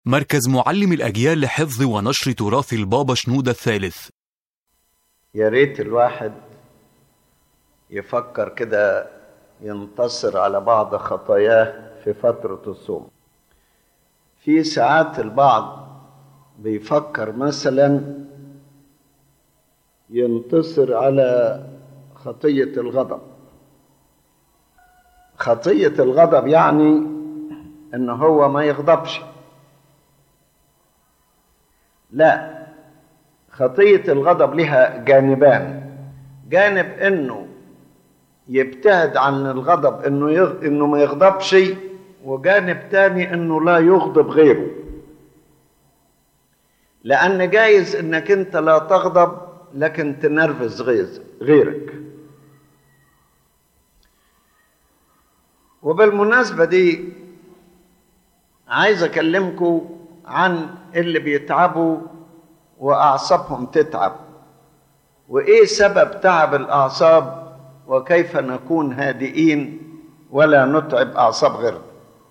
مركز معلم الأجيال لحفظ ونشر تراث البابا شنودة الثالث يا ريت الواحد يفكر كده ينتصر على بعض خطاياه في فترة الصوم في ساعات البعض بيفكر مثلا ينتصر على خطية الغضب خطية الغضب يعني ان هو ما يغضبش لا خطية الغضب لها جانبان جانب انه يبتعد عن الغضب انه يغ... انه ما يغضبش وجانب تاني انه لا يغضب غيره لان جايز انك انت لا تغضب لكن تنرفز غيز غيرك وبالمناسبة دي عايز اكلمكم عن اللي بيتعبوا واعصابهم تتعب وايه سبب تعب الاعصاب وكيف نكون هادئين ولا نتعب اعصاب غيرنا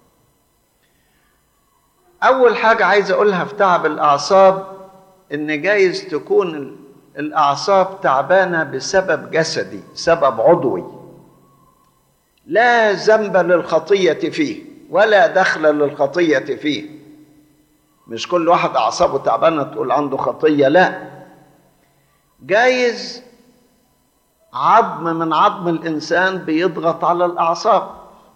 اول حاجه عايز اقولها في تعب الاعصاب ان جايز تكون الاعصاب تعبانه بسبب جسدي سبب عضوي لا ذنب للخطيه فيه ولا دخل للخطيه فيه مش كل واحد اعصابه تعبانه تقول عنده خطيه لا جايز عظم من عظم الانسان بيضغط على الاعصاب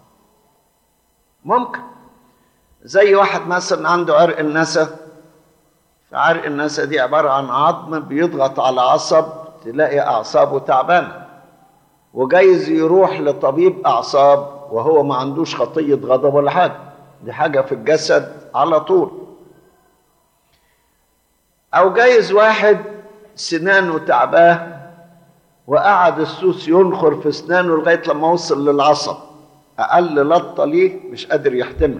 ممكن زي واحد مثلا عنده عرق النسا فعرق النسا دي عباره عن عظم بيضغط على عصب تلاقي اعصابه تعبانه وجايز يروح لطبيب اعصاب وهو ما عندوش خطيه غضب ولا حاجه دي حاجه في الجسد على طول او جايز واحد سنانه تعباه وقعد السوس ينخر في اسنانه لغايه لما وصل للعصب اقل لطه ليه مش قادر يحتمل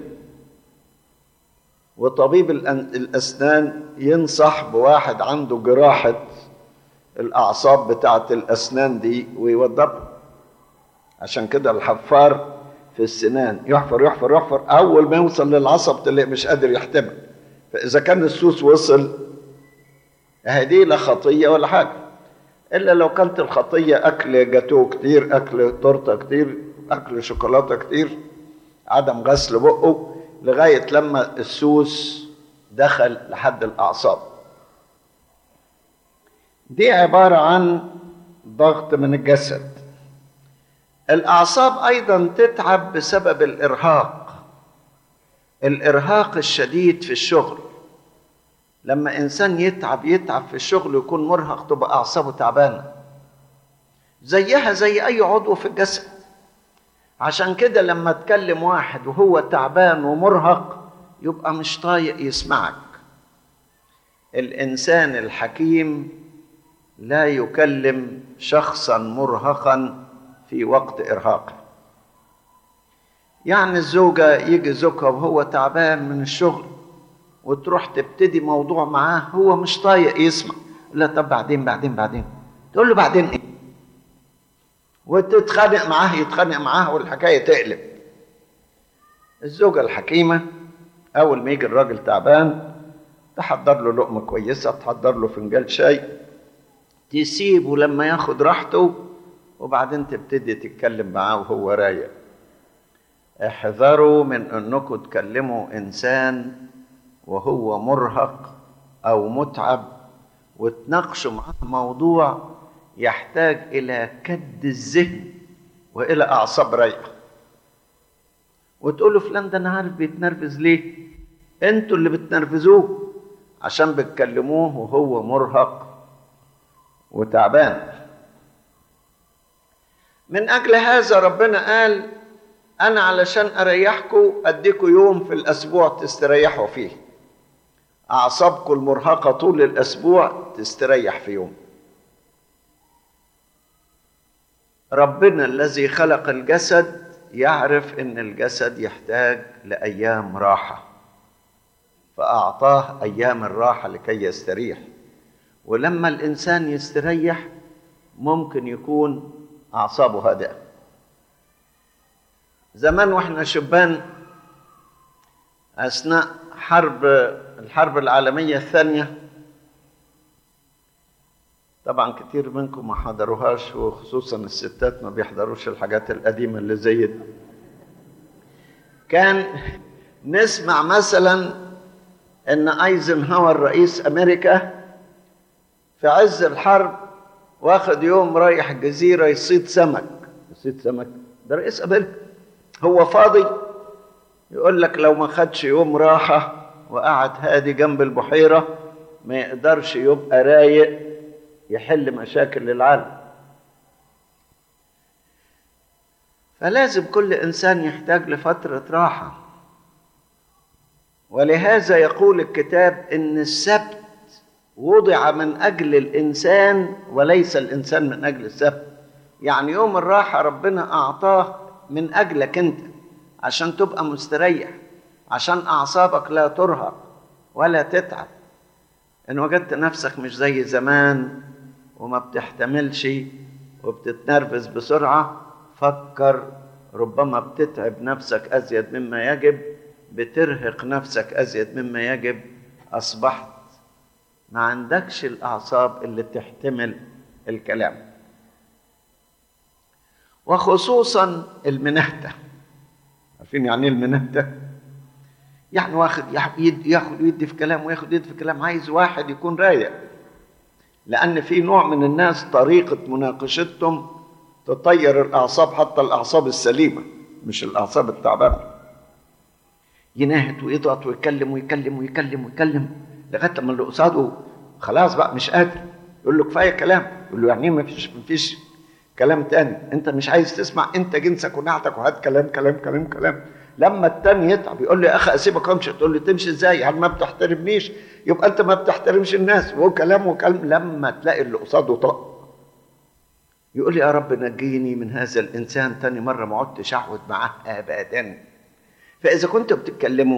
وطبيب الاسنان ينصح بواحد عنده جراحه الاعصاب بتاعه الاسنان دي ويوضبها عشان كده الحفار في السنان يحفر يحفر يحفر اول ما يوصل للعصب تلاقي مش قادر يحتمل فاذا كان السوس وصل هذه لا خطيه ولا حاجه الا لو كانت الخطيه اكل جاتوه كتير اكل تورته كتير اكل شوكولاته كتير عدم غسل بقه لغايه لما السوس دخل لحد الاعصاب دي عباره عن ضغط من الجسد الاعصاب ايضا تتعب بسبب الارهاق الارهاق الشديد في الشغل لما انسان يتعب يتعب في الشغل ويكون مرهق تبقى اعصابه تعبانه زيها زي اي عضو في الجسد عشان كده لما تكلم واحد وهو تعبان ومرهق يبقى مش طايق يسمعك الانسان الحكيم لا يكلم شخصا مرهقا في وقت ارهاقه يعني الزوجه يجي زوجها وهو تعبان من الشغل وتروح تبتدي موضوع معاه هو مش طايق يسمع لا طب بعدين بعدين بعدين تقول له بعدين ايه وتتخانق معاه يتخانق معاه والحكايه تقلب الزوجه الحكيمه اول ما يجي الراجل تعبان تحضر له لقمه كويسه تحضر له فنجان شاي تسيبه لما ياخد راحته وبعدين تبتدي تتكلم معاه وهو رايق احذروا من انكم تكلموا انسان وهو مرهق او متعب وتناقشوا معاه موضوع يحتاج الى كد الذهن والى اعصاب رايقه وتقول له فلان ده انا عارف بيتنرفز ليه انتوا اللي بتنرفزوه عشان بتكلموه وهو مرهق وتعبان من اجل هذا ربنا قال انا علشان اريحكم اديكم يوم في الاسبوع تستريحوا فيه اعصابكم المرهقه طول الاسبوع تستريح في يوم ربنا الذي خلق الجسد يعرف ان الجسد يحتاج لايام راحه فاعطاه ايام الراحه لكي يستريح ولما الانسان يستريح ممكن يكون اعصابه هادئه زمان واحنا شبان اثناء حرب الحرب العالمية الثانية طبعا كتير منكم ما حضروهاش وخصوصا الستات ما بيحضروش الحاجات القديمة اللي زي دي كان نسمع مثلا ان ايزنهاور رئيس امريكا في عز الحرب واخد يوم رايح جزيرة يصيد سمك يصيد سمك ده رئيس امريكا هو فاضي يقول لك لو ما خدش يوم راحة وقعد هادي جنب البحيرة ما يقدرش يبقى رايق يحل مشاكل العالم فلازم كل انسان يحتاج لفتره راحه ولهذا يقول الكتاب ان السبت وضع من اجل الانسان وليس الانسان من اجل السبت يعني يوم الراحه ربنا اعطاه من اجلك انت عشان تبقى مستريح عشان اعصابك لا ترهق ولا تتعب ان وجدت نفسك مش زي زمان وما بتحتملش وبتتنرفز بسرعة فكر ربما بتتعب نفسك أزيد مما يجب بترهق نفسك أزيد مما يجب أصبحت ما عندكش الأعصاب اللي تحتمل الكلام وخصوصا المنهتة عارفين يعني ايه المنهتة؟ يعني واخد ياخد ويدي في كلام وياخد يدي في كلام عايز واحد يكون رايق لأن في نوع من الناس طريقة مناقشتهم تطير الأعصاب حتى الأعصاب السليمة مش الأعصاب التعبانة ينهت ويضغط ويكلم ويكلم ويكلم ويكلم لغاية لما اللي قصاده خلاص بقى مش قادر يقول له كفاية كلام يقول له يعني ما فيش ما فيش كلام تاني انت مش عايز تسمع انت جنسك ونعتك وهات كلام كلام كلام كلام لما التاني يتعب يقول لي يا اخي اسيبك امشي تقول لي تمشي ازاي هل ما بتحترمنيش يبقى انت ما بتحترمش الناس وهو كلام وكلام لما تلاقي اللي قصاده طق يقول لي يا رب نجيني من هذا الانسان تاني مره ما عدتش اقعد معاه ابدا فاذا كنتوا بتتكلموا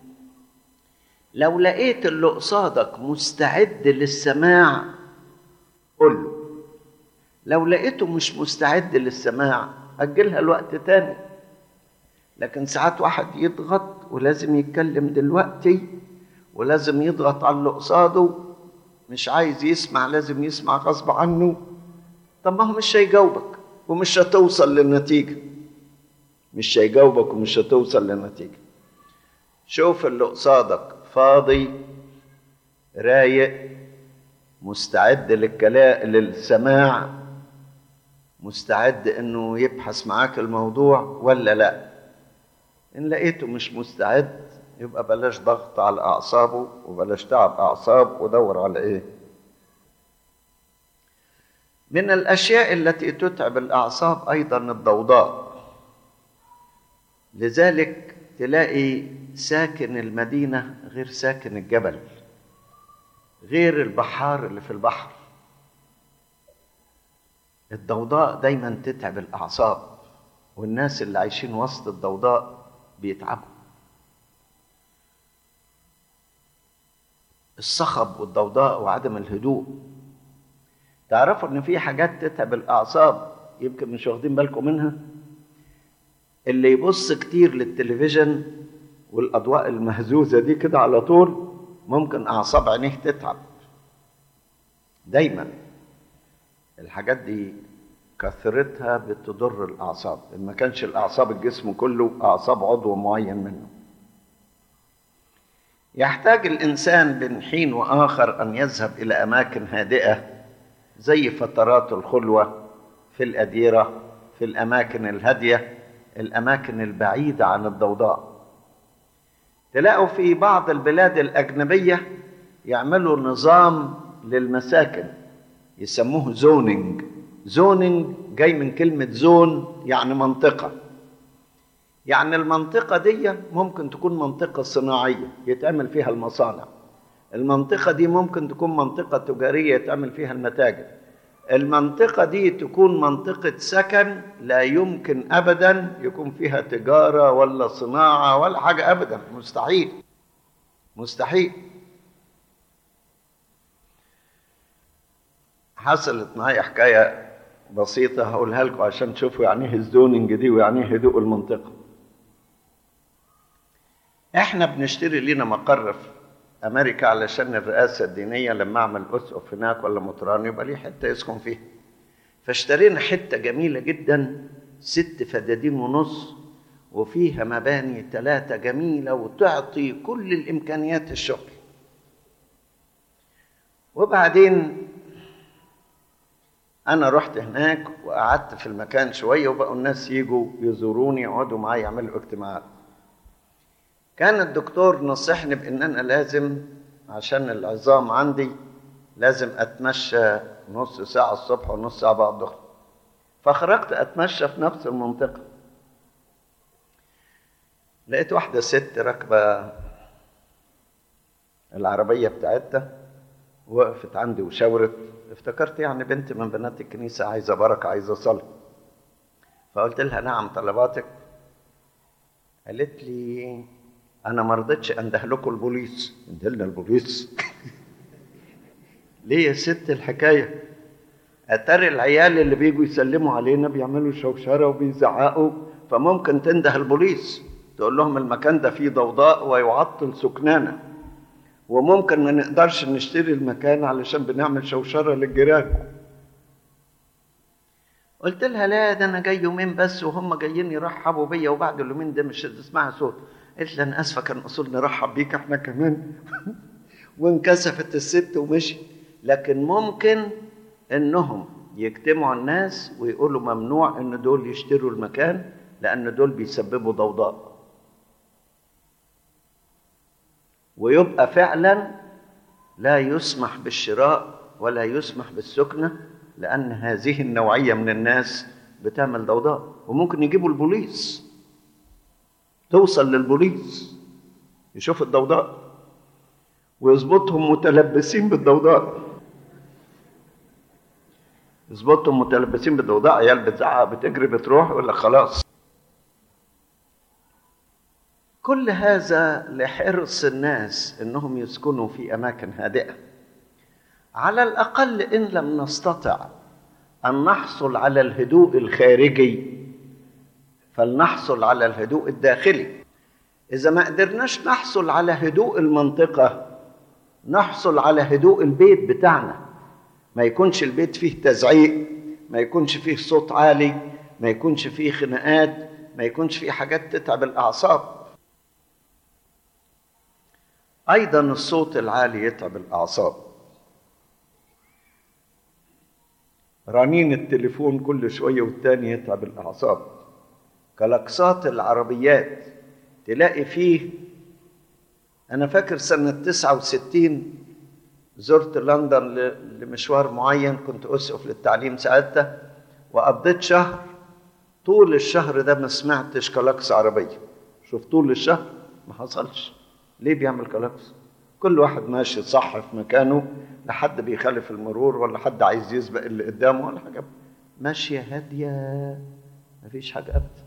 لو لقيت اللي قصادك مستعد للسماع قل له لو لقيته مش مستعد للسماع اجلها لوقت تاني لكن ساعات واحد يضغط ولازم يتكلم دلوقتي ولازم يضغط على اللي قصاده مش عايز يسمع لازم يسمع غصب عنه طب ما هو مش هيجاوبك ومش هتوصل للنتيجة مش هيجاوبك ومش هتوصل للنتيجة شوف اللي قصادك فاضي رايق مستعد للكلام للسماع مستعد انه يبحث معاك الموضوع ولا لا ان لقيته مش مستعد يبقى بلاش ضغط على اعصابه وبلاش تعب اعصاب ودور على ايه من الاشياء التي تتعب الاعصاب ايضا الضوضاء لذلك تلاقي ساكن المدينه غير ساكن الجبل غير البحار اللي في البحر الضوضاء دايما تتعب الاعصاب والناس اللي عايشين وسط الضوضاء بيتعبوا الصخب والضوضاء وعدم الهدوء تعرفوا ان في حاجات تتعب الاعصاب يمكن مش واخدين بالكم منها اللي يبص كتير للتلفزيون والاضواء المهزوزه دي كده على طول ممكن اعصاب عينيه تتعب دايما الحاجات دي كثرتها بتضر الاعصاب ان ما كانش الاعصاب الجسم كله اعصاب عضو معين منه يحتاج الانسان بين حين واخر ان يذهب الى اماكن هادئه زي فترات الخلوه في الاديره في الاماكن الهاديه الاماكن البعيده عن الضوضاء تلاقوا في بعض البلاد الاجنبيه يعملوا نظام للمساكن يسموه زونينج زونينج جاي من كلمه زون يعني منطقه يعني المنطقة دي ممكن تكون منطقة صناعية يتعمل فيها المصانع المنطقة دي ممكن تكون منطقة تجارية يتعمل فيها المتاجر المنطقة دي تكون منطقة سكن لا يمكن أبدا يكون فيها تجارة ولا صناعة ولا حاجة أبدا مستحيل مستحيل حصلت معايا حكاية بسيطة هقولها لكم عشان تشوفوا يعني ايه الزوننج دي ويعني ايه هدوء المنطقة احنا بنشتري لينا مقر في امريكا علشان الرئاسه الدينيه لما اعمل اسقف هناك ولا مطران يبقى ليه حته يسكن فيها فاشترينا حته جميله جدا ست فدادين ونص وفيها مباني ثلاثه جميله وتعطي كل الامكانيات الشغل وبعدين انا رحت هناك وقعدت في المكان شويه وبقوا الناس يجوا يزوروني يقعدوا معايا يعملوا اجتماعات كان الدكتور نصحني بان انا لازم عشان العظام عندي لازم اتمشى نص ساعه الصبح ونص ساعه بعد الظهر فخرجت اتمشى في نفس المنطقه لقيت واحده ست راكبه العربيه بتاعتها وقفت عندي وشاورت افتكرت يعني بنت من بنات الكنيسه عايزه بركه عايزه صلاه فقلت لها نعم طلباتك قالت لي انا ما رضيتش انده لكم البوليس انده لنا البوليس ليه يا ست الحكايه اتاري العيال اللي بيجوا يسلموا علينا بيعملوا شوشره وبيزعقوا فممكن تنده البوليس تقول لهم المكان ده فيه ضوضاء ويعطل سكنانا وممكن ما نقدرش نشتري المكان علشان بنعمل شوشره للجيران قلت لها لا ده انا جاي يومين بس وهم جايين يرحبوا بيا وبعد اليومين ده مش هتسمعي صوت قلت لها انا اسفه كان اصول نرحب بيك احنا كمان وانكسفت الست ومشي لكن ممكن انهم يجتمعوا الناس ويقولوا ممنوع ان دول يشتروا المكان لان دول بيسببوا ضوضاء ويبقى فعلا لا يسمح بالشراء ولا يسمح بالسكنه لان هذه النوعيه من الناس بتعمل ضوضاء وممكن يجيبوا البوليس توصل للبوليس يشوف الضوضاء ويظبطهم متلبسين بالضوضاء يظبطهم متلبسين بالضوضاء عيال بتزعق بتجري بتروح يقول لك خلاص كل هذا لحرص الناس انهم يسكنوا في اماكن هادئه على الاقل ان لم نستطع ان نحصل على الهدوء الخارجي فلنحصل على الهدوء الداخلي اذا ما قدرناش نحصل على هدوء المنطقه نحصل على هدوء البيت بتاعنا ما يكونش البيت فيه تزعيق ما يكونش فيه صوت عالي ما يكونش فيه خناقات ما يكونش فيه حاجات تتعب الاعصاب ايضا الصوت العالي يتعب الاعصاب رنين التليفون كل شويه والتاني يتعب الاعصاب كلاكسات العربيات تلاقي فيه انا فاكر سنه 69 زرت لندن لمشوار معين كنت اسقف للتعليم ساعتها وقضيت شهر طول الشهر ده ما سمعتش كلاكس عربيه شوف طول الشهر ما حصلش ليه بيعمل كلاكس كل واحد ماشي صح في مكانه لحد بيخالف المرور ولا حد عايز يسبق اللي قدامه ولا حاجه ماشيه هاديه مفيش حاجه ابدا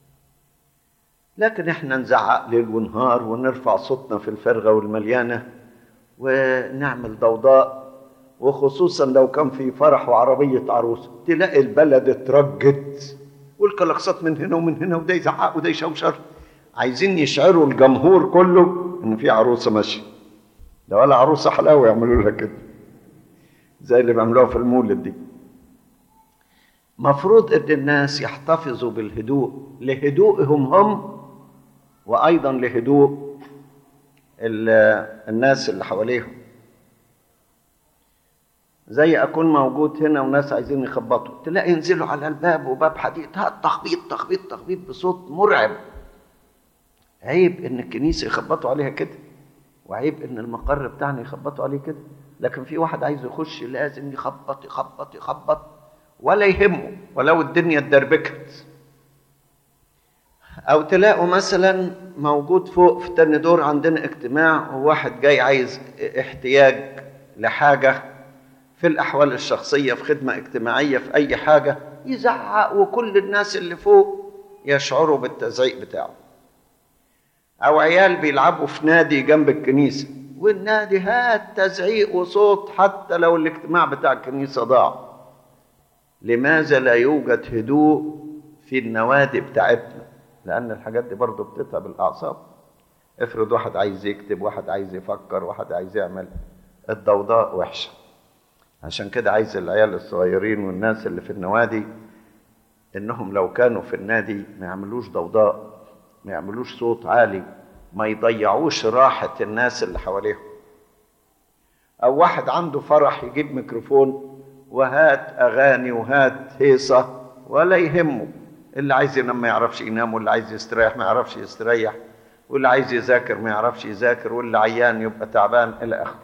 لكن احنا نزعق ليل ونهار ونرفع صوتنا في الفرغه والمليانه ونعمل ضوضاء وخصوصا لو كان في فرح وعربيه عروسه تلاقي البلد اترجت والكلاكسات من هنا ومن هنا وده يزعق وده يشوشر عايزين يشعروا الجمهور كله ان في عروسه ماشيه ده ولا عروسه حلاوه يعملوا لها كده زي اللي بيعملوها في المولد دي مفروض ان الناس يحتفظوا بالهدوء لهدوئهم هم وايضا لهدوء الناس اللي حواليهم زي اكون موجود هنا وناس عايزين يخبطوا تلاقي ينزلوا على الباب وباب حديد هات تخبيط تخبيط تخبيط بصوت مرعب عيب ان الكنيسه يخبطوا عليها كده وعيب ان المقر بتاعنا يخبطوا عليه كده لكن في واحد عايز يخش لازم يخبط يخبط يخبط ولا يهمه ولو الدنيا اتدربكت او تلاقوا مثلا موجود فوق في تاني دور عندنا اجتماع وواحد جاي عايز احتياج لحاجه في الاحوال الشخصيه في خدمه اجتماعيه في اي حاجه يزعق وكل الناس اللي فوق يشعروا بالتزعيق بتاعه او عيال بيلعبوا في نادي جنب الكنيسه والنادي هات تزعيق وصوت حتى لو الاجتماع بتاع الكنيسه ضاع لماذا لا يوجد هدوء في النوادي بتاعتنا لان الحاجات دي برضه بتتعب الاعصاب افرض واحد عايز يكتب واحد عايز يفكر واحد عايز يعمل الضوضاء وحشة عشان كده عايز العيال الصغيرين والناس اللي في النوادي انهم لو كانوا في النادي ما يعملوش ضوضاء ما يعملوش صوت عالي ما يضيعوش راحة الناس اللي حواليهم او واحد عنده فرح يجيب ميكروفون وهات اغاني وهات هيصة ولا يهمه اللي عايز ينام ما يعرفش ينام واللي عايز يستريح ما يعرفش يستريح واللي عايز يذاكر ما يعرفش يذاكر واللي عيان يبقى تعبان الى اخره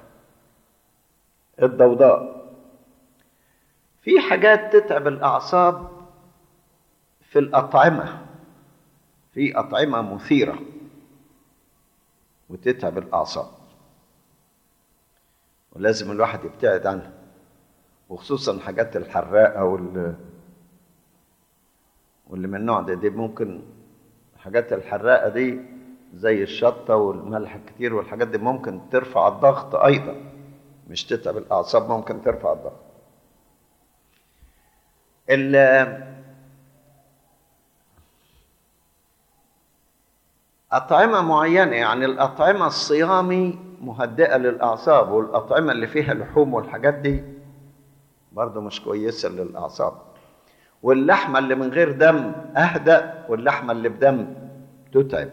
الضوضاء في حاجات تتعب الاعصاب في الاطعمه في اطعمه مثيره وتتعب الاعصاب ولازم الواحد يبتعد عنها وخصوصا الحاجات الحراقه وال واللي من النوع ده دي ممكن الحاجات الحراقه دي زي الشطه والملح الكتير والحاجات دي ممكن ترفع الضغط ايضا مش تتعب الاعصاب ممكن ترفع الضغط أطعمة معينة يعني الأطعمة الصيامي مهدئة للأعصاب والأطعمة اللي فيها لحوم والحاجات دي برضه مش كويسة للأعصاب واللحمة اللي من غير دم أهدأ واللحمة اللي بدم تتعب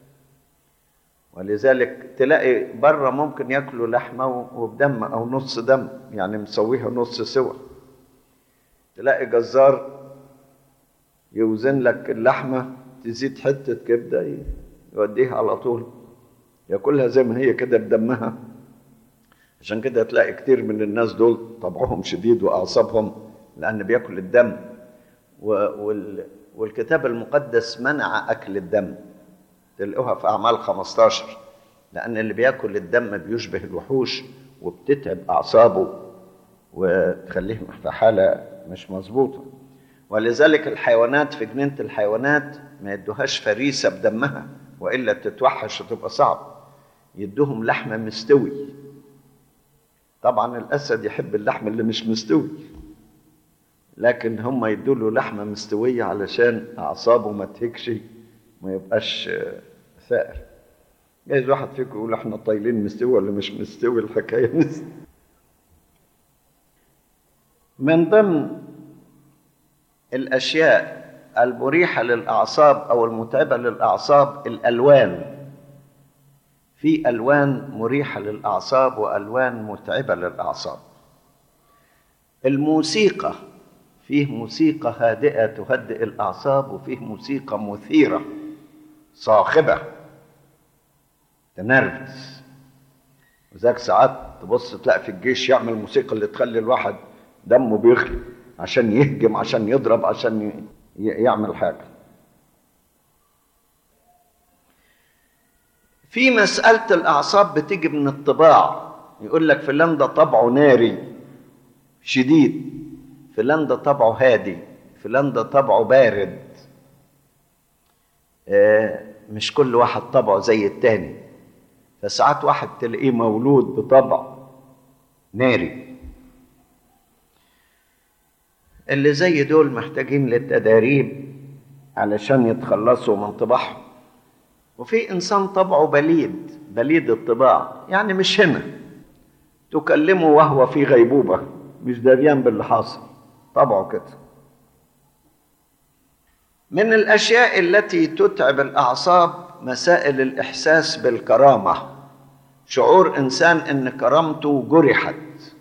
ولذلك تلاقي بره ممكن ياكلوا لحمة وبدم أو نص دم يعني مسويها نص سوا تلاقي جزار يوزن لك اللحمة تزيد حتة كبدة يوديها على طول ياكلها زي ما هي كده بدمها عشان كده تلاقي كتير من الناس دول طبعهم شديد واعصابهم لان بياكل الدم وال والكتاب المقدس منع اكل الدم تلاقوها في اعمال 15 لان اللي بياكل الدم بيشبه الوحوش وبتتعب اعصابه وتخليه في حاله مش مظبوطه ولذلك الحيوانات في جنينه الحيوانات ما يدوهاش فريسه بدمها والا تتوحش وتبقى صعب يدوهم لحمه مستوي طبعا الاسد يحب اللحم اللي مش مستوي لكن هم يدوا له لحمه مستويه علشان اعصابه ما تهكش ما يبقاش ثائر جايز واحد فيكم يقول احنا طايلين مستوي ولا مش مستوي الحكايه مستوي. من ضمن الاشياء المريحة للأعصاب أو المتعبة للأعصاب الألوان في ألوان مريحة للأعصاب وألوان متعبة للأعصاب الموسيقى فيه موسيقى هادئة تهدئ الأعصاب وفيه موسيقى مثيرة صاخبة تنرفز وذاك ساعات تبص تلاقي في الجيش يعمل موسيقى اللي تخلي الواحد دمه بيغلي عشان يهجم عشان يضرب عشان يعمل حاجة في مسألة الأعصاب بتيجي من الطباع يقول لك فلان ده طبعه ناري شديد فلان ده طبعه هادي فلان ده طبعه بارد مش كل واحد طبعه زي التاني فساعات واحد تلاقيه مولود بطبع ناري اللي زي دول محتاجين للتداريب علشان يتخلصوا من طباعهم وفي انسان طبعه بليد بليد الطباع يعني مش هنا تكلمه وهو في غيبوبه مش دريان باللي حاصل طبعه كده من الاشياء التي تتعب الاعصاب مسائل الاحساس بالكرامه شعور انسان ان كرامته جرحت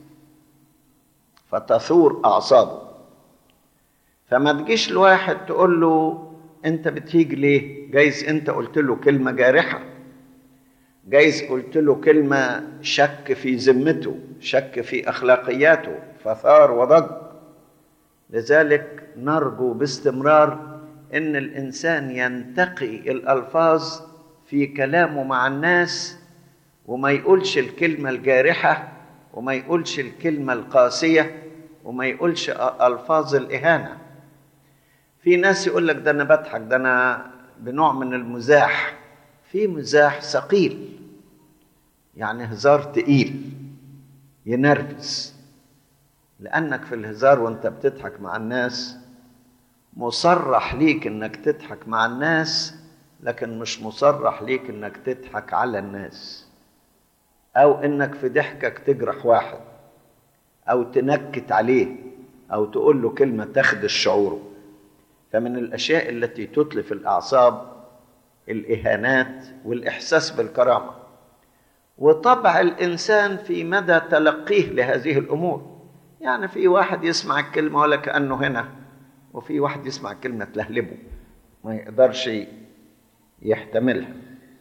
فتثور اعصابه فما تجيش لواحد تقول له انت بتهيج ليه جايز انت قلت له كلمه جارحه جايز قلت له كلمه شك في ذمته شك في اخلاقياته فثار وضج لذلك نرجو باستمرار ان الانسان ينتقي الالفاظ في كلامه مع الناس وما يقولش الكلمه الجارحه وما يقولش الكلمه القاسيه وما يقولش الفاظ الاهانه في ناس يقول لك ده انا بضحك ده انا بنوع من المزاح في مزاح ثقيل يعني هزار تقيل ينرفز لانك في الهزار وانت بتضحك مع الناس مصرح ليك انك تضحك مع الناس لكن مش مصرح ليك انك تضحك على الناس او انك في ضحكك تجرح واحد او تنكت عليه او تقول له كلمه تخدش شعوره فمن الاشياء التي تتلف الاعصاب الاهانات والاحساس بالكرامه وطبع الانسان في مدى تلقيه لهذه الامور يعني في واحد يسمع الكلمه ولا كانه هنا وفي واحد يسمع كلمه تلهلبه ما يقدرش يحتملها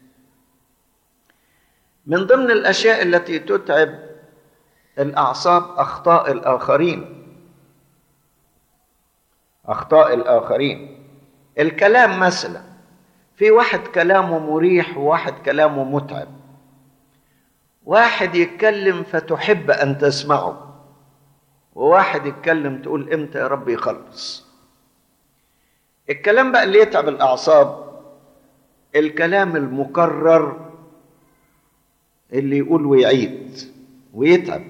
من ضمن الاشياء التي تتعب الاعصاب اخطاء الاخرين اخطاء الاخرين الكلام مثلا في واحد كلامه مريح وواحد كلامه متعب واحد يتكلم فتحب ان تسمعه وواحد يتكلم تقول امتى يا رب يخلص الكلام بقى اللي يتعب الاعصاب الكلام المكرر اللي يقول ويعيد ويتعب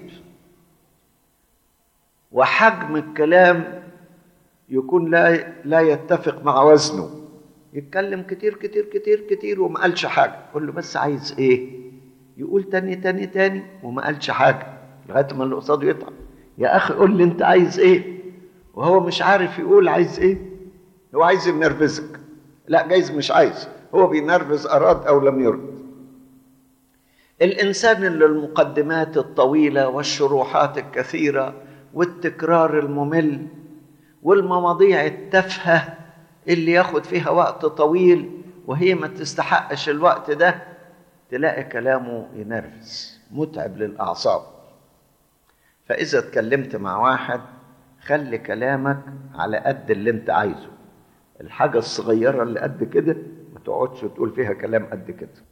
وحجم الكلام يكون لا لا يتفق مع وزنه يتكلم كتير كتير كتير كتير وما قالش حاجه قول له بس عايز ايه يقول تاني تاني تاني وما قالش حاجه لغايه ما اللي قصاده يتعب يا اخي قول لي انت عايز ايه وهو مش عارف يقول عايز ايه هو عايز ينرفزك لا جايز مش عايز هو بينرفز اراد او لم يرد الانسان اللي المقدمات الطويله والشروحات الكثيره والتكرار الممل والمواضيع التافهه اللي ياخد فيها وقت طويل وهي ما تستحقش الوقت ده تلاقي كلامه ينرفز متعب للاعصاب فاذا اتكلمت مع واحد خلي كلامك على قد اللي انت عايزه الحاجه الصغيره اللي قد كده ما تقعدش تقول فيها كلام قد كده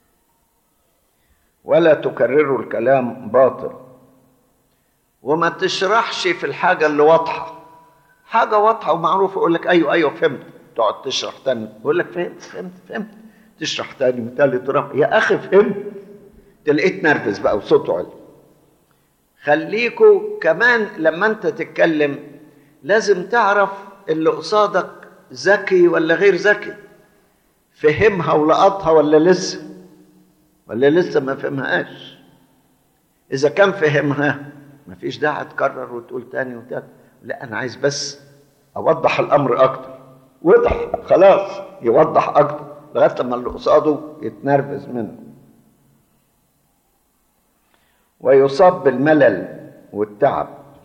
ولا تكرروا الكلام باطل وما تشرحش في الحاجه اللي واضحه حاجه واضحه ومعروفه يقول لك ايوه ايوه فهمت تقعد تشرح تاني يقول لك فهمت فهمت فهمت تشرح تاني وتالت ورابع يا اخي فهمت تلاقيت نرفز بقى وصوته عالي خليكوا كمان لما انت تتكلم لازم تعرف اللي قصادك ذكي ولا غير ذكي فهمها ولقطها ولا لسه ولا لسه ما فهمهاش اذا كان فهمها مفيش داعي تكرر وتقول تاني وتالت لا انا عايز بس اوضح الامر اكتر وضح خلاص يوضح اكتر لغايه لما اللي قصاده يتنرفز منه ويصاب بالملل والتعب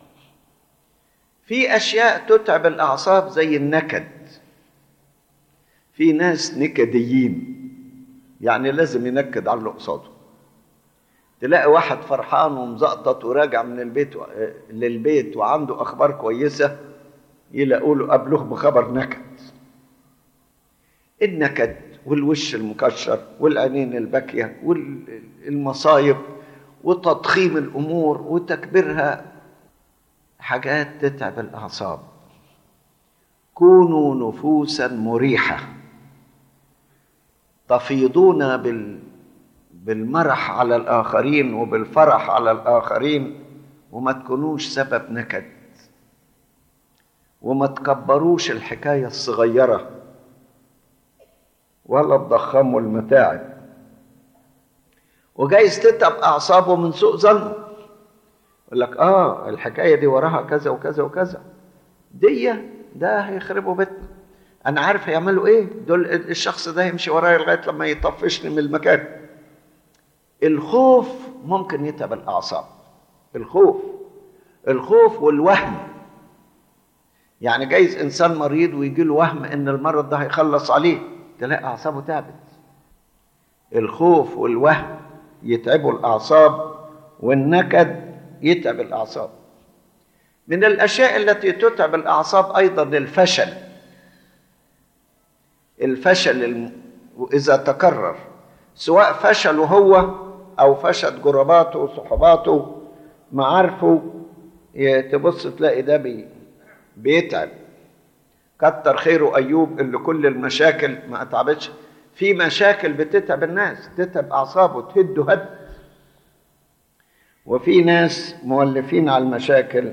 في اشياء تتعب الاعصاب زي النكد في ناس نكديين يعني لازم ينكد على اللي قصاده تلاقي واحد فرحان ومزقطط وراجع من البيت للبيت وعنده اخبار كويسه يلاقوا له قابلوه بخبر نكد النكد والوش المكشر والعينين الباكيه والمصايب وتضخيم الامور وتكبيرها حاجات تتعب الاعصاب كونوا نفوسا مريحه تفيضون بال بالمرح على الاخرين وبالفرح على الاخرين وما تكونوش سبب نكد وما تكبروش الحكايه الصغيره ولا تضخموا المتاعب وجايز تتعب اعصابه من سوء ظنه يقول لك اه الحكايه دي وراها كذا وكذا وكذا دي ده هيخربوا بيتنا انا عارف هيعملوا ايه دول الشخص ده يمشي ورايا لغايه لما يطفشني من المكان الخوف ممكن يتعب الاعصاب الخوف الخوف والوهم يعني جايز انسان مريض ويجي له وهم ان المرض ده هيخلص عليه تلاقي اعصابه تعبت الخوف والوهم يتعبوا الاعصاب والنكد يتعب الاعصاب من الاشياء التي تتعب الاعصاب ايضا الفشل الفشل اذا تكرر سواء فشل هو او فشل جرباته وصحباته معارفه تبص تلاقي ده بي بيتعب كتر خيره ايوب اللي كل المشاكل ما اتعبتش في مشاكل بتتعب الناس تتعب اعصابه تهده هد وفي ناس مولفين على المشاكل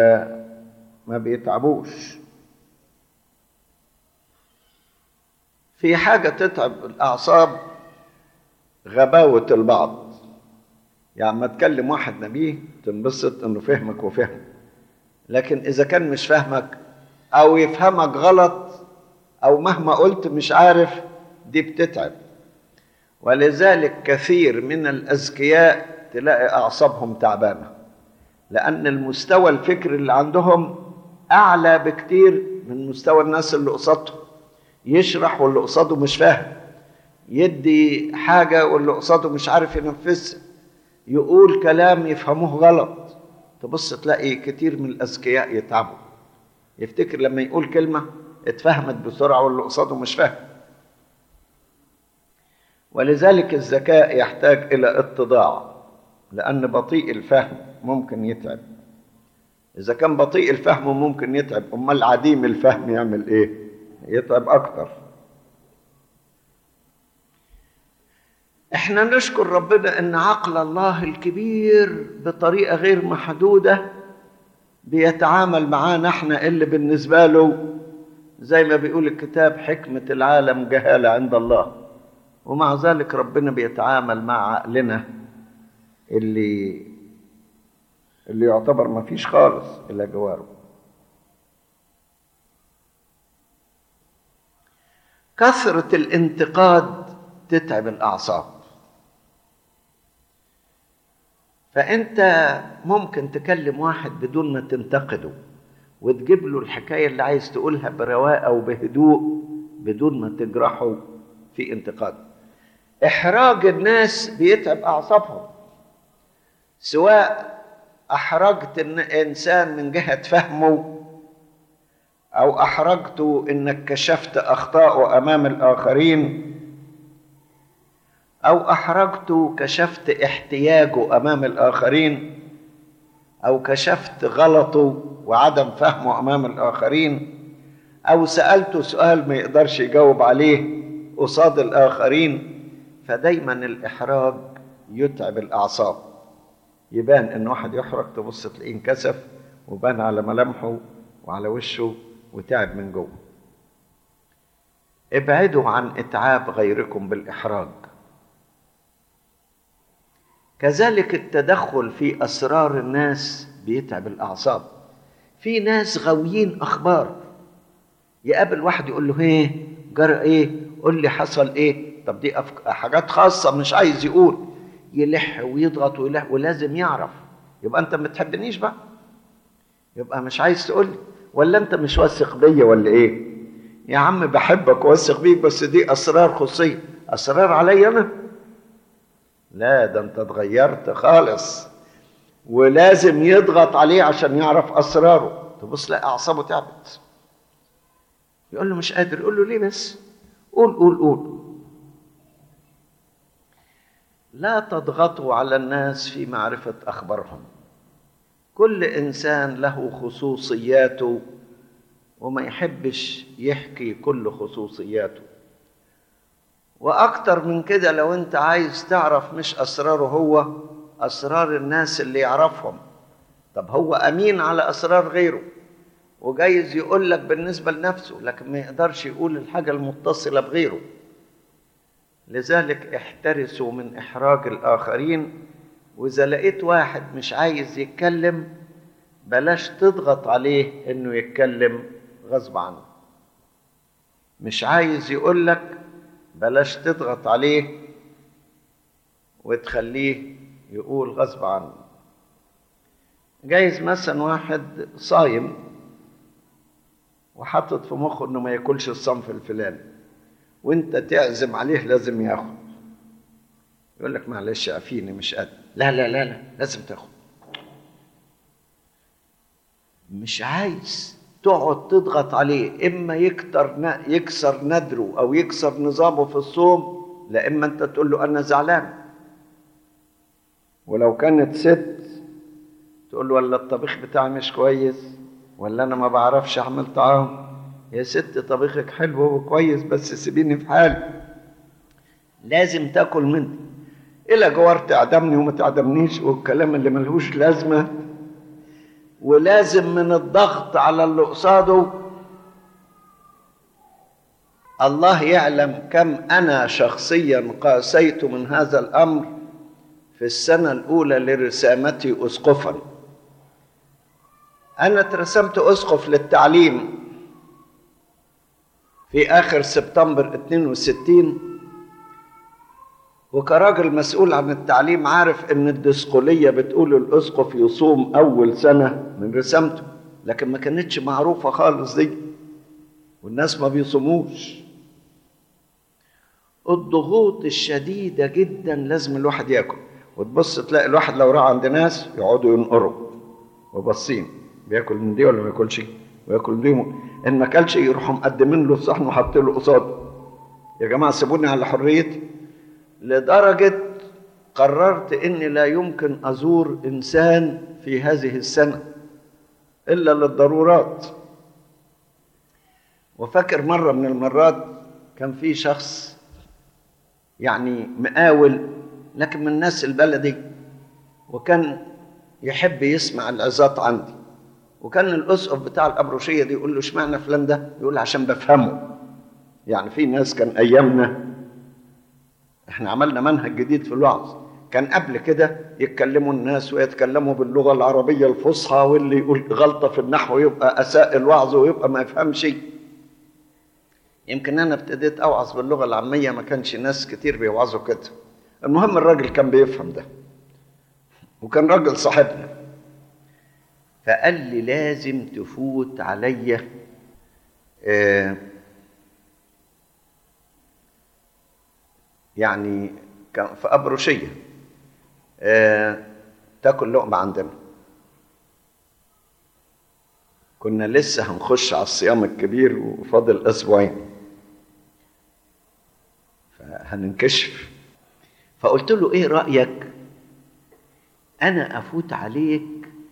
وما بيتعبوش في حاجة تتعب الأعصاب غباوة البعض يعني ما تكلم واحد نبيه تنبسط انه فهمك وفهم لكن اذا كان مش فاهمك او يفهمك غلط او مهما قلت مش عارف دي بتتعب ولذلك كثير من الاذكياء تلاقي اعصابهم تعبانه لان المستوى الفكري اللي عندهم اعلى بكتير من مستوى الناس اللي قصادهم يشرح واللي قصاده مش فاهم يدي حاجه واللي قصاده مش عارف ينفذها يقول كلام يفهموه غلط تبص تلاقي كتير من الاذكياء يتعبوا يفتكر لما يقول كلمه اتفهمت بسرعه واللي قصاده مش فاهم ولذلك الذكاء يحتاج الى اتضاع لان بطيء الفهم ممكن يتعب اذا كان بطيء الفهم ممكن يتعب امال عديم الفهم يعمل ايه يتعب اكتر احنا نشكر ربنا ان عقل الله الكبير بطريقه غير محدوده بيتعامل معانا احنا اللي بالنسبه له زي ما بيقول الكتاب حكمه العالم جهاله عند الله ومع ذلك ربنا بيتعامل مع عقلنا اللي اللي يعتبر ما فيش خالص الا جواره كثره الانتقاد تتعب الاعصاب فانت ممكن تكلم واحد بدون ما تنتقده وتجيب له الحكايه اللي عايز تقولها برواقه وبهدوء بدون ما تجرحه في انتقاد احراج الناس بيتعب اعصابهم سواء احرجت انسان من جهه فهمه او احرجته انك كشفت اخطاءه امام الاخرين او احرجته كشفت احتياجه امام الاخرين او كشفت غلطه وعدم فهمه امام الاخرين او سالته سؤال ما يقدرش يجاوب عليه قصاد الاخرين فدايما الاحراج يتعب الاعصاب يبان ان واحد يحرج تبص تلاقيه انكسف وبان على ملامحه وعلى وشه وتعب من جوه ابعدوا عن اتعاب غيركم بالاحراج كذلك التدخل في اسرار الناس بيتعب الاعصاب في ناس غاويين اخبار يقابل واحد يقول له ايه جرى ايه قول لي حصل ايه طب دي أفك... حاجات خاصه مش عايز يقول يلح ويضغط ويلح ولازم يعرف يبقى انت ما بتحبنيش بقى يبقى مش عايز تقول لي ولا انت مش واثق بيا ولا ايه يا عم بحبك واثق بيك بس دي اسرار خصوصيه اسرار عليا انا لا ده انت اتغيرت خالص ولازم يضغط عليه عشان يعرف اسراره تبص لا اعصابه تعبت يقول له مش قادر يقول له ليه بس قول قول قول لا تضغطوا على الناس في معرفه اخبارهم كل انسان له خصوصياته وما يحبش يحكي كل خصوصياته واكتر من كده لو انت عايز تعرف مش اسراره هو اسرار الناس اللي يعرفهم طب هو امين على اسرار غيره وجايز يقول لك بالنسبه لنفسه لكن ما يقدرش يقول الحاجه المتصله بغيره لذلك احترسوا من احراج الاخرين واذا لقيت واحد مش عايز يتكلم بلاش تضغط عليه انه يتكلم غصب عنه مش عايز يقول لك بلاش تضغط عليه وتخليه يقول غصب عنه جايز مثلا واحد صايم وحاطط في مخه انه ما ياكلش الصنف الفلاني وانت تعزم عليه لازم ياخد يقول لك معلش عفيني مش قادر لا لا لا لا لازم تاخد مش عايز تقعد تضغط عليه اما يكتر يكسر ندره او يكسر نظامه في الصوم لا اما انت تقول له انا زعلان ولو كانت ست تقول له ولا الطبيخ بتاعي مش كويس ولا انا ما بعرفش اعمل طعام يا ست طبيخك حلو وكويس بس سيبيني في حالي لازم تاكل مني الى جوار تعدمني وما تعدمنيش والكلام اللي ملهوش لازمه ولازم من الضغط على اللي قصاده الله يعلم كم انا شخصيا قاسيت من هذا الامر في السنه الاولى لرسامتي اسقفا انا اترسمت اسقف للتعليم في اخر سبتمبر 62 وكراجل مسؤول عن التعليم عارف ان الدسقليه بتقول الاسقف يصوم اول سنه من رسامته لكن ما كانتش معروفه خالص دي والناس ما بيصوموش الضغوط الشديدة جدا لازم الواحد ياكل وتبص تلاقي الواحد لو راح عند ناس يقعدوا ينقروا وبصين بياكل من دي ولا ما ياكلش وياكل من دي ان ما اكلش يروحوا مقدمين له الصحن وحاطين له قصاده يا جماعه سيبوني على حريتي لدرجه قررت اني لا يمكن ازور انسان في هذه السنه الا للضرورات وفاكر مره من المرات كان في شخص يعني مقاول لكن من الناس البلدي وكان يحب يسمع العظات عندي وكان الاسقف بتاع الابروشيه دي يقول له اشمعنى فلان ده يقول عشان بفهمه يعني في ناس كان ايامنا احنا عملنا منهج جديد في الوعظ كان قبل كده يتكلموا الناس ويتكلموا باللغه العربيه الفصحى واللي يقول غلطه في النحو يبقى اساء الوعظ ويبقى ما يفهمش يمكن انا ابتديت اوعظ باللغه العاميه ما كانش ناس كتير بيوعظوا كده المهم الراجل كان بيفهم ده وكان راجل صاحبنا فقال لي لازم تفوت عليا آه يعني كان في أبروشية آه تاكل لقمة عندنا كنا لسه هنخش على الصيام الكبير وفاضل أسبوعين فهننكشف فقلت له إيه رأيك أنا أفوت عليك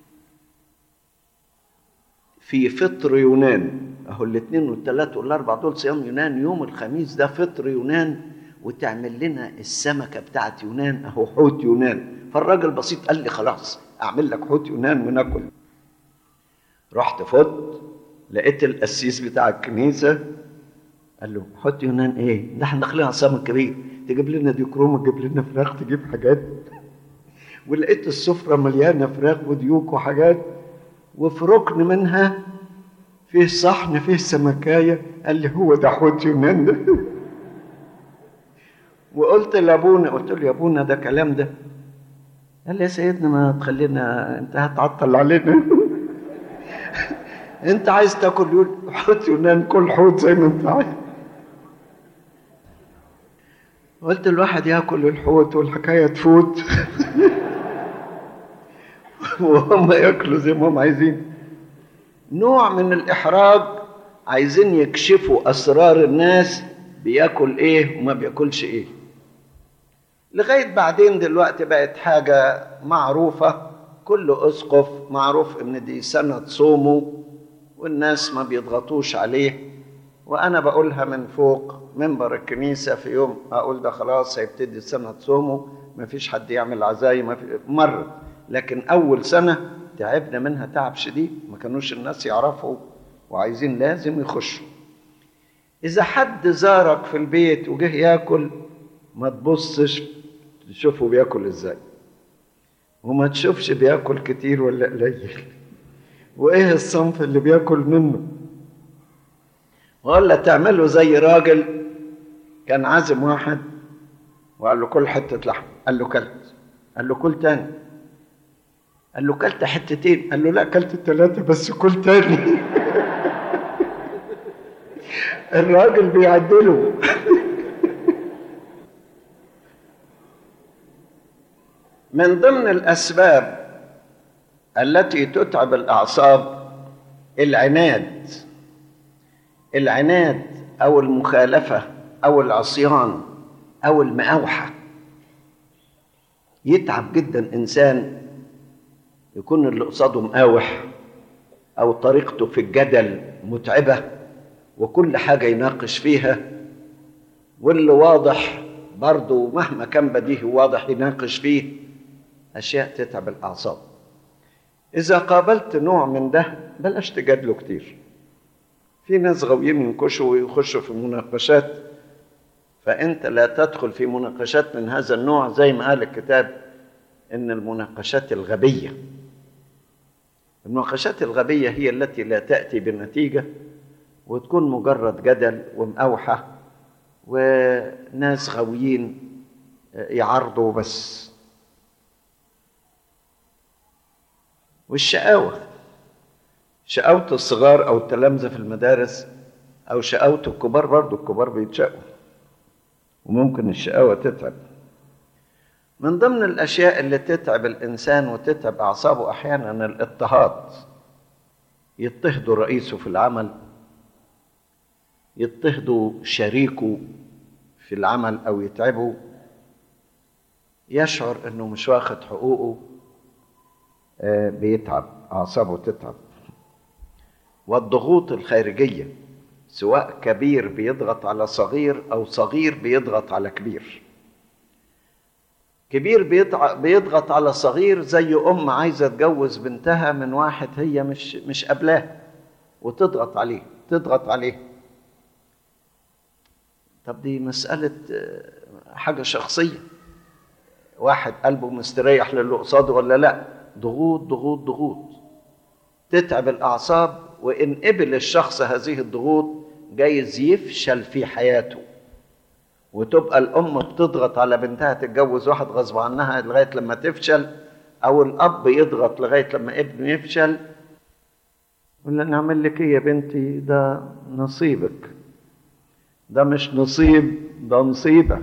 في فطر يونان اهو الاثنين والثلاث والاربع دول صيام يونان يوم الخميس ده فطر يونان وتعمل لنا السمكه بتاعت يونان اهو حوت يونان فالراجل بسيط قال لي خلاص اعمل لك حوت يونان وناكل رحت فت لقيت القسيس بتاع الكنيسه قال له حوت يونان ايه ده احنا داخلين على سمك كبير تجيب لنا ديكروم تجيب لنا فراخ تجيب حاجات ولقيت السفره مليانه فراخ وديوك وحاجات وفي ركن منها فيه صحن فيه سمكايه قال لي هو ده حوت يونان ده وقلت لابونا قلت له يا ابونا ده كلام ده قال لي يا سيدنا ما تخلينا انت هتعطل علينا انت عايز تاكل يقول حوت يونان كل حوت زي ما انت عايز قلت الواحد ياكل الحوت والحكايه تفوت وهم ياكلوا زي ما هم عايزين نوع من الاحراج عايزين يكشفوا اسرار الناس بياكل ايه وما بياكلش ايه لغايه بعدين دلوقتي بقت حاجه معروفه كل اسقف معروف ان دي سنه صومه والناس ما بيضغطوش عليه وانا بقولها من فوق منبر الكنيسه في يوم اقول ده خلاص هيبتدي سنه صومه ما فيش حد يعمل عزايم مرت لكن اول سنه تعبنا منها تعب شديد ما كانوش الناس يعرفوا وعايزين لازم يخشوا اذا حد زارك في البيت وجه ياكل ما تبصش تشوفه بياكل ازاي وما تشوفش بياكل كتير ولا قليل وايه الصنف اللي بياكل منه ولا تعمله زي راجل كان عازم واحد وقال له كل حته لحم قال له كلت قال له كل تاني قال له كلت حتتين قال له لا كلت الثلاثة بس كل تاني الراجل بيعدله من ضمن الأسباب التي تتعب الأعصاب العناد العناد أو المخالفة أو العصيان أو المأوحة يتعب جدا إنسان يكون اللي قصاده مقاوح او طريقته في الجدل متعبه وكل حاجه يناقش فيها واللي واضح برضه مهما كان بديهي واضح يناقش فيه اشياء تتعب الاعصاب اذا قابلت نوع من ده بلاش تجادله كتير في ناس غاويين ينكشوا ويخشوا في مناقشات فأنت لا تدخل في مناقشات من هذا النوع زي ما قال الكتاب إن المناقشات الغبية المناقشات الغبية هي التي لا تأتي بنتيجة وتكون مجرد جدل ومأوحة وناس غاويين يعرضوا بس والشقاوة شقاوة الصغار أو التلامذة في المدارس أو شقاوة الكبار برضو الكبار بيتشقوا وممكن الشقاوة تتعب من ضمن الأشياء اللي تتعب الإنسان وتتعب أعصابه أحيانا الاضطهاد يضطهدوا رئيسه في العمل يضطهدوا شريكه في العمل أو يتعبوا يشعر إنه مش واخد حقوقه بيتعب أعصابه تتعب والضغوط الخارجية سواء كبير بيضغط على صغير أو صغير بيضغط على كبير كبير بيضغط على صغير زي أم عايزة تجوز بنتها من واحد هي مش مش قبلاه وتضغط عليه تضغط عليه طب دي مسألة حاجة شخصية واحد قلبه مستريح للي قصاده ولا لا ضغوط ضغوط ضغوط تتعب الأعصاب وإن قبل الشخص هذه الضغوط جايز يفشل في حياته وتبقى الأم بتضغط على بنتها تتجوز واحد غصب عنها لغاية لما تفشل أو الأب يضغط لغاية لما ابنه يفشل ولا نعمل لك إيه يا بنتي ده نصيبك ده مش نصيب ده نصيبة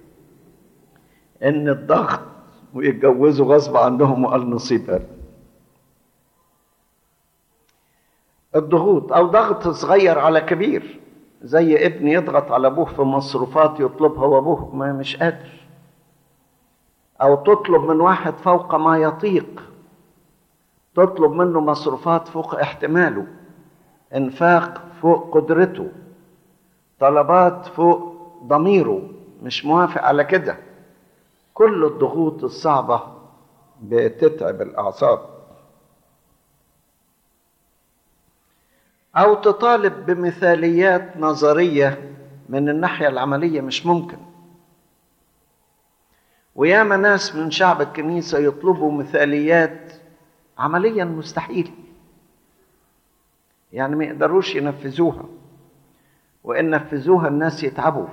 إن الضغط ويتجوزوا غصب عنهم وقال نصيب الضغوط او ضغط صغير على كبير زي ابن يضغط على ابوه في مصروفات يطلبها وابوه ما مش قادر او تطلب من واحد فوق ما يطيق تطلب منه مصروفات فوق احتماله انفاق فوق قدرته طلبات فوق ضميره مش موافق على كده كل الضغوط الصعبة بتتعب الأعصاب أو تطالب بمثاليات نظرية من الناحية العملية مش ممكن وياما ناس من شعب الكنيسة يطلبوا مثاليات عمليا مستحيل يعني ما يقدروش ينفذوها وإن نفذوها الناس يتعبوا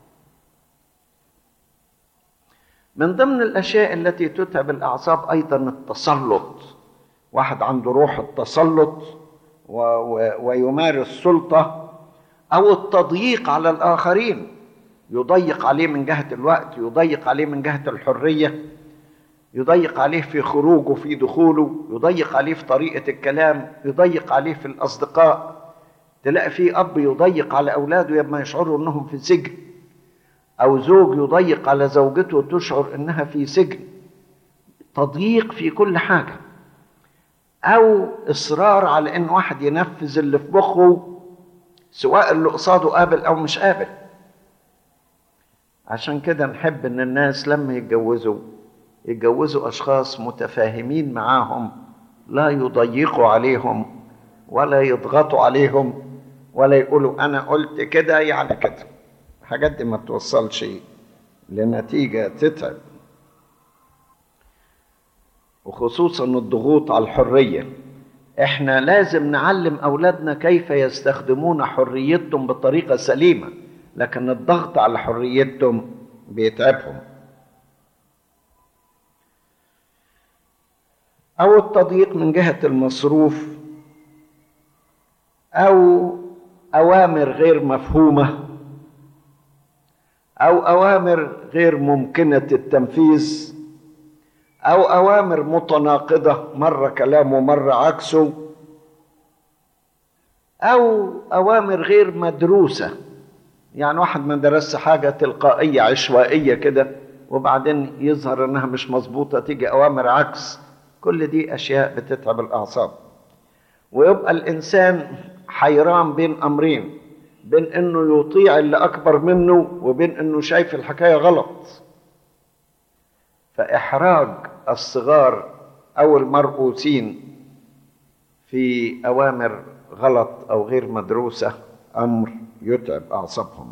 من ضمن الاشياء التي تتعب الاعصاب ايضا التسلط واحد عنده روح التسلط و و ويمارس سلطه او التضييق على الاخرين يضيق عليه من جهه الوقت يضيق عليه من جهه الحريه يضيق عليه في خروجه في دخوله يضيق عليه في طريقه الكلام يضيق عليه في الاصدقاء تلاقي في اب يضيق على اولاده لما يشعروا انهم في سجن أو زوج يضيق على زوجته وتشعر إنها في سجن تضييق في كل حاجة أو إصرار على إن واحد ينفذ اللي في مخه سواء اللي قصاده قابل أو مش قابل عشان كده نحب إن الناس لما يتجوزوا يتجوزوا أشخاص متفاهمين معاهم لا يضيقوا عليهم ولا يضغطوا عليهم ولا يقولوا أنا قلت كده يعني كده الحاجات دي ما بتوصلش لنتيجة تتعب وخصوصا الضغوط على الحرية احنا لازم نعلم أولادنا كيف يستخدمون حريتهم بطريقة سليمة لكن الضغط على حريتهم بيتعبهم أو التضييق من جهة المصروف أو أوامر غير مفهومة او اوامر غير ممكنه التنفيذ او اوامر متناقضه مره كلام ومره عكسه او اوامر غير مدروسه يعني واحد ما درس حاجه تلقائيه عشوائيه كده وبعدين يظهر انها مش مظبوطه تيجي اوامر عكس كل دي اشياء بتتعب الاعصاب ويبقى الانسان حيران بين امرين بين انه يطيع اللي اكبر منه وبين انه شايف الحكايه غلط فاحراج الصغار او المرؤوسين في في أوامر غلط أو غير مدروسة أمر يتعب أعصابهم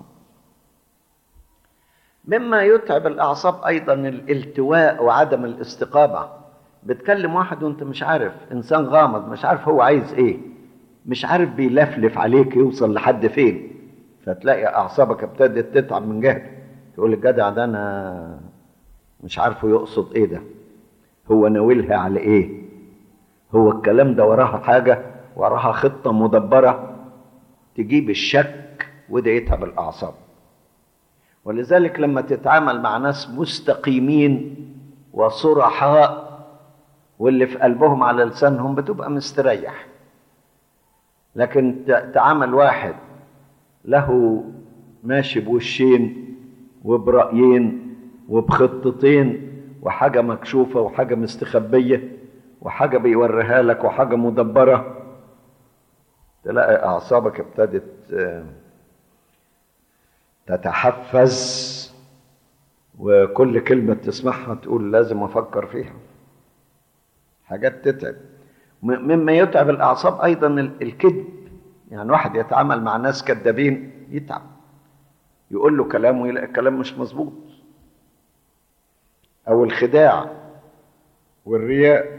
مما يتعب الأعصاب أيضا الالتواء وعدم الاستقامة بتكلم واحد وانت مش عارف إنسان غامض مش عارف هو عايز إيه مش عارف بيلفلف عليك يوصل لحد فين فتلاقي أعصابك ابتدت تتعب من جهل تقول الجدع ده أنا مش عارفه يقصد إيه ده هو ناويلها على إيه هو الكلام ده وراها حاجة وراها خطة مدبرة تجيب الشك وده يتعب الأعصاب ولذلك لما تتعامل مع ناس مستقيمين وصرحاء واللي في قلبهم على لسانهم بتبقى مستريح لكن تعامل واحد له ماشي بوشين وبرأيين وبخطتين وحاجة مكشوفة وحاجة مستخبية وحاجة بيوريها لك وحاجة مدبرة تلاقي أعصابك ابتدت تتحفز وكل كلمة تسمعها تقول لازم أفكر فيها حاجات تتعب مما يتعب الأعصاب أيضا الكذب يعني واحد يتعامل مع ناس كذابين يتعب يقول له كلام ويلاقي الكلام مش مظبوط أو الخداع والرياء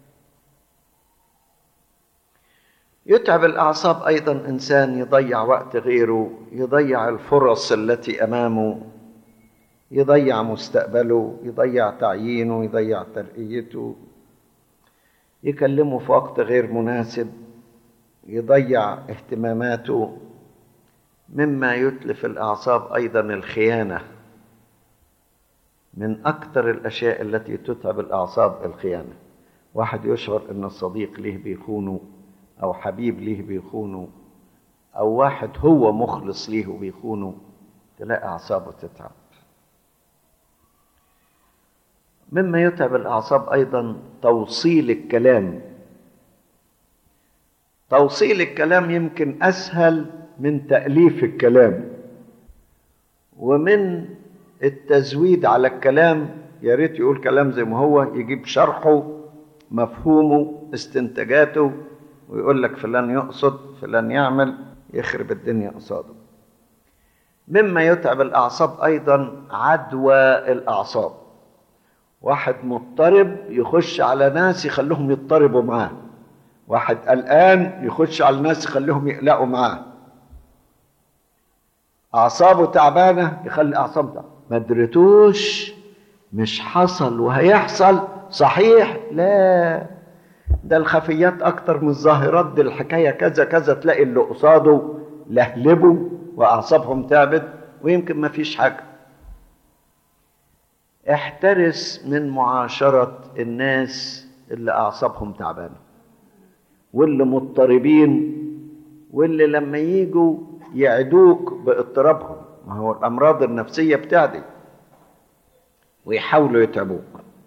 يتعب الأعصاب أيضا إنسان يضيع وقت غيره يضيع الفرص التي أمامه يضيع مستقبله يضيع تعيينه يضيع ترقيته يكلمه في وقت غير مناسب يضيع اهتماماته مما يتلف الأعصاب أيضا الخيانة من أكثر الأشياء التي تتعب الأعصاب الخيانة واحد يشعر أن الصديق ليه بيخونه أو حبيب ليه بيخونه أو واحد هو مخلص ليه وبيخونه تلاقي أعصابه تتعب مما يتعب الأعصاب أيضا توصيل الكلام توصيل الكلام يمكن أسهل من تأليف الكلام ومن التزويد على الكلام يا ريت يقول كلام زي ما هو يجيب شرحه مفهومه استنتاجاته ويقول لك فلان يقصد فلان يعمل يخرب الدنيا قصاده مما يتعب الأعصاب أيضا عدوى الأعصاب واحد مضطرب يخش على ناس يخليهم يضطربوا معاه واحد قلقان يخش على الناس يخليهم يقلقوا معاه أعصابه تعبانة يخلي أعصابه تعبانة ما درتوش مش حصل وهيحصل صحيح لا ده الخفيات أكتر من الظاهرات دي الحكاية كذا كذا تلاقي اللي قصاده لهلبوا وأعصابهم تعبت ويمكن ما فيش حاجة احترس من معاشرة الناس اللي أعصابهم تعبانة واللي مضطربين واللي لما يجوا يعدوك باضطرابهم ما هو الأمراض النفسية بتعدي ويحاولوا يتعبوك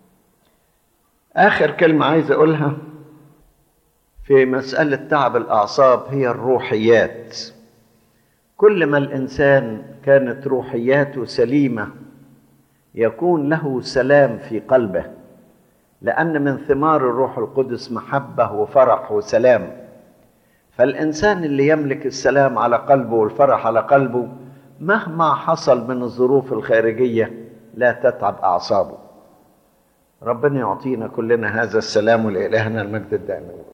آخر كلمة عايز أقولها في مسألة تعب الأعصاب هي الروحيات كل ما الإنسان كانت روحياته سليمة يكون له سلام في قلبه لأن من ثمار الروح القدس محبة وفرح وسلام فالإنسان اللي يملك السلام على قلبه والفرح على قلبه مهما حصل من الظروف الخارجية لا تتعب أعصابه ربنا يعطينا كلنا هذا السلام ولإلهنا المجد الدائم